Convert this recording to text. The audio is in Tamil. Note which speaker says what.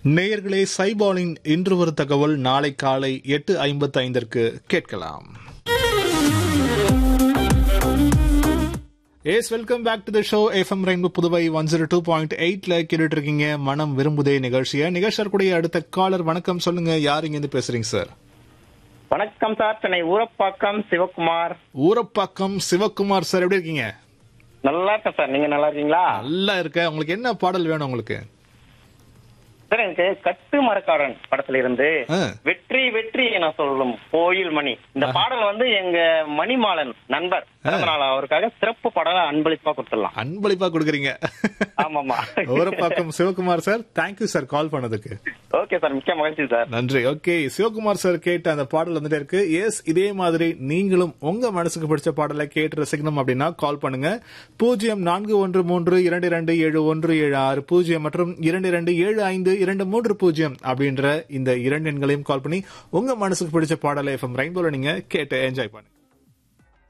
Speaker 1: நேயர்களே சைபாலின் இன்று ஒரு தகவல் நாளை காலை எட்டு ஐம்பத்தி ஐந்திற்கு கேட்கலாம் yes welcome back to the show FM rainbow Puduvai one zero two point எயிட்ல கேட்டுட்டு இருக்கீங்க மனம் விரும்புதே நிகழ்ச்சியை நிகழ்ச்சியக்கூடிய அடுத்த காலர் வணக்கம் சொல்லுங்க யார் இங்க இருந்து பேசுறீங்க சார்
Speaker 2: வணக்கம் சார் சென்னை ஊரப்பாக்கம் சிவகுமார்
Speaker 1: ஊரப்பாக்கம் சிவகுமார் சார் எப்படி இருக்கீங்க
Speaker 2: நல்லா இருக்கேன் சார் நீங்க நல்லா இருக்கீங்களா
Speaker 1: நல்லா இருக்க உங்களுக்கு என்ன பாடல் வேணும் உங்களுக்கு
Speaker 2: சார் எனக்கு கட்டு மரக்காரன் படத்துல இருந்து
Speaker 1: ஆ.
Speaker 2: வெற்றி வெற்றி என சொல்லும் கோயில் மணி இந்த பாடல் வந்து எங்க மணிமாலன் நண்பர் பிறந்த நாள் அவருக்காக சிறப்பு பாடல அன்பளிப்பா கொடுத்துடலாம்
Speaker 1: அன்பளிப்பா கொடுக்குறீங்க
Speaker 2: ஆமாமா
Speaker 1: Urapakkam Sivakumar sir thank you sir call பண்ணதுக்கு
Speaker 2: ஓகே சார் மிக்க மகிழ்ச்சி சார்
Speaker 1: நன்றி ஓகே சிவகுமார் சார் கேட்ட அந்த பாடல் வந்துட்டே இருக்கு எஸ் இதே மாதிரி நீங்களும் உங்க மனசுக்கு பிடிச்ச பாடலை கேட்டு ரசிக்கணும் அப்படின்னா கால் பண்ணுங்க பூஜ்ஜியம் நான்கு ஒன்று மூன்று இரண்டு இரண்டு ஏழு ஒன்று ஏழு ஆறு பூஜ்ஜியம் மற்றும் இரண்டு இரண்டு ஏழு ஐந்து இரண்டு மூன்று பூஜ்ஜியம் அப்படின்ற இந்த இரண்டு எண்களையும் கால் பண்ணி உங்க மனசுக்கு பிடிச்ச பாடலை எஃப்எம் ரெயின்போல நீங்க கேட்டு என்ஜாய் பண்ணுங்க